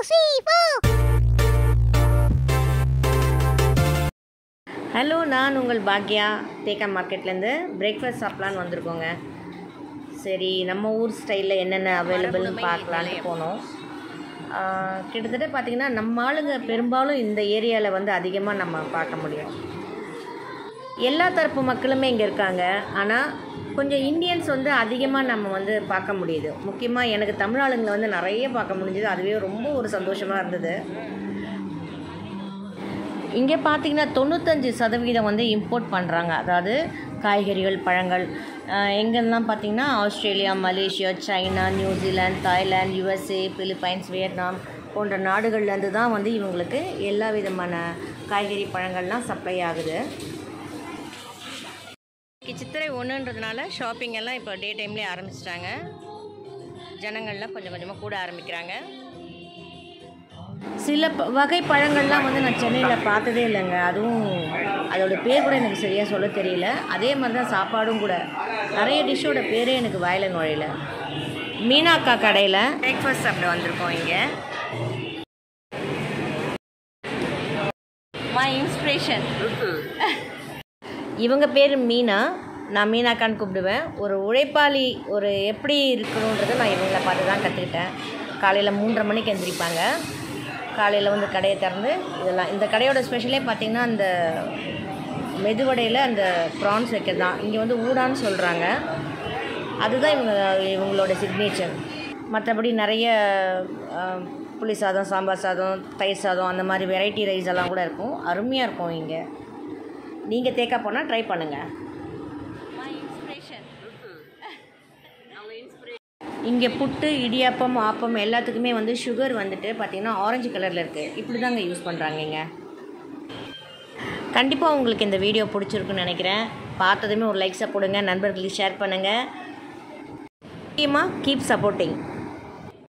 three, four. Hello நான் உங்கள் Bhagya தேக்கா மார்க்கெட்லேருந்து breakfast சாப்பிட்லான்னு வந்திருக்கோங்க சரி நம்ம ஊர் ஸ்டைலில் என்னென்ன அவைலபிள்னு பார்க்கலான்னு போனோம் ஆஹ், கிட்டத்தட்ட பார்த்திங்கன்னா நம்ம ஆளுங்க பெரும்பாலும் இந்த ஏரியாவில் வந்து அதிகமாக நம்ம பார்க்க முடியும் எல்லா தரப்பு மக்களுமே இங்கே இருக்காங்க ஆனால் கொஞ்சம் இந்தியன்ஸ் வந்து அதிகமாக நம்ம வந்து பார்க்க முடியுது முக்கியமாக எனக்கு தமிழ் ஆளுங்களை வந்து நிறைய பார்க்க முடிஞ்சது அதுவே ரொம்ப ஒரு சந்தோஷமாக இருந்தது இங்கே பார்த்தீங்கன்னா தொண்ணூத்தஞ்சு சதவீதம் வந்து இம்போர்ட் பண்ணுறாங்க அதாவது காய்கறிகள் பழங்கள் அஹ் எங்கெல்லாம் பார்த்தீங்கன்னா Australia Malaysia China New Zealand Thailand USA Philippines Vietnam போன்ற நாடுகள்லேருந்து தான் வந்து இவங்களுக்கு எல்லா விதமான காய்கறி பழங்கள்லாம் சப்ளை ஆகுது இன்னைக்கு சித்திரை ஒன்றுன்றதுனால ஷாப்பிங் எல்லாம் இப்போ டே டைம்லேயே ஆரம்பிச்சிட்டாங்க ஜனங்கள்லாம் கொஞ்சம் கொஞ்சமாக கூட ஆரம்பிக்கிறாங்க சில ப- வகை பழங்கள்லாம் வந்து நான் சென்னையில் பார்த்ததே இல்லைங்க அதுவும் அதோட பேர் கூட எனக்கு சரியாக சொல்ல தெரியல அதே மாதிரி தான் சாப்பாடும் கூட நிறைய டிஷ்ஷோட பேரே எனக்கு வாயில நுழையல மீனாக்கா கடையில் பிரேக்ஃபாஸ்ட் சாப்பிட வந்திருக்கோம் இங்கே மை இன்ஸ்பிரேஷன் இவங்க பேர் மீனா நான் மீனாக்கான்னு கூப்பிடுவேன் ஒரு உழைப்பாளி ஒரு எப்படி இருக்கணுன்றதை நான் இவங்கள பார்த்து தான் கற்றுக்கிட்டேன் காலையில் மூன்றரை மணிக்கு எந்திரிப்பாங்க காலையில் வந்து கடையை திறந்து இதெல்லாம் இந்த கடையோட ஸ்பெஷலே பார்த்திங்கன்னா அந்த மெதுவடையில் அந்த ப்ரான்ஸ் வைக்கிறது தான் இங்கே வந்து ஊடான்னு சொல்கிறாங்க அதுதான் இவங்க இவங்களோட சிக்னேச்சர் மற்றபடி நிறைய ஆஹ், புளி சாதம் சாம்பார் சாதம் தயிர் சாதம் அந்த மாதிரி வெரைட்டி ரைஸ் எல்லாம் கூட இருக்கும் அருமையாக இருக்கும் இங்கே நீங்கள் தேக்கா போனால் ட்ரை பண்ணுங்கள் இங்கே புட்டு இடியாப்பம் ஆப்பம் எல்லாத்துக்குமே வந்து சுகர் வந்துட்டு பார்த்திங்கன்னா ஆரஞ்சு கலரில் இருக்குது இப்படி தாங்க யூஸ் பண்ணுறாங்க இங்கே கண்டிப்பாக உங்களுக்கு இந்த வீடியோ பிடிச்சிருக்குன்னு நினைக்கிறேன் பார்த்ததுமே ஒரு லைக்ஸை போடுங்க நண்பர்களுக்கு ஷேர் பண்ணுங்கள் முக்கியமாக கீப் சப்போர்ட்டிங்